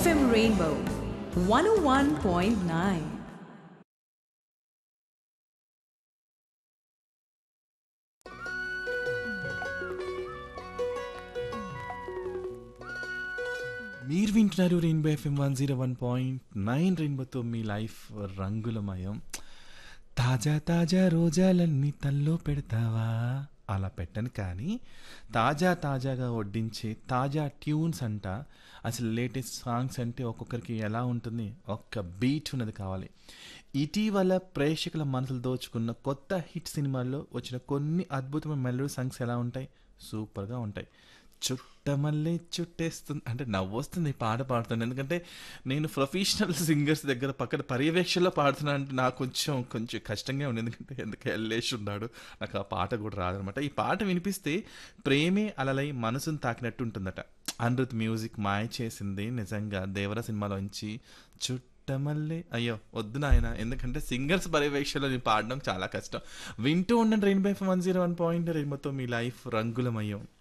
FM Rainbow 101.9. మీరు వింటున్నారు Rainbow FM one zero one point nine రెయిన్బోతో మీ లైఫ్ రంగులమయం తాజా తాజా రోజాలన్నీ తల్లో పెడతావా అలా పెట్టను కానీ తాజా తాజాగా వడ్డించే తాజా ట్యూన్స్ అంట అసలు లేటెస్ట్ సాంగ్స్ అంటే ఒక్కొక్కరికి ఎలా ఉంటుంది ఒక్క బీట్ ఉన్నది కావాలి ఇటీవల ప్రేక్షకుల మనసులు దోచుకున్న కొత్త హిట్ సినిమాల్లో వచ్చిన కొన్ని అద్భుతమైన మెలోడీ సాంగ్స్ ఎలా ఉంటాయి సూపర్గా ఉంటాయి చుట్టమల్లే చుట్టేస్తుంది అంటే నవ్వొస్తుంది ఈ పాట పాడుతాను ఎందుకంటే నేను ప్రొఫెషనల్ సింగర్స్ దగ్గర పక్కన పర్యవేక్షణలో పాడుతున్నా అంటే నాకు కొంచెం కొంచెం కష్టంగా ఉంది ఎందుకంటే ఎందుకు వెళ్ళేసి ఉన్నాడు నాకు ఆ పాట కూడా రాదనమాట ఈ పాట వినిపిస్తే ప్రేమే అలలై మనసును తాకినట్టు ఉంటుందట అనిరుత్ మ్యూజిక్ మాయ చేసింది నిజంగా దేవర సినిమాలోంచి చుట్టమల్లే అయ్యో వద్దు నాయన ఎందుకంటే సింగర్స్ పర్యవేక్షణలో నేను పాడడం చాలా కష్టం వింటూ ఉండండి Rainbow one zero one point రెయిన్బోతో మీ లైఫ్ రంగులమయ్యం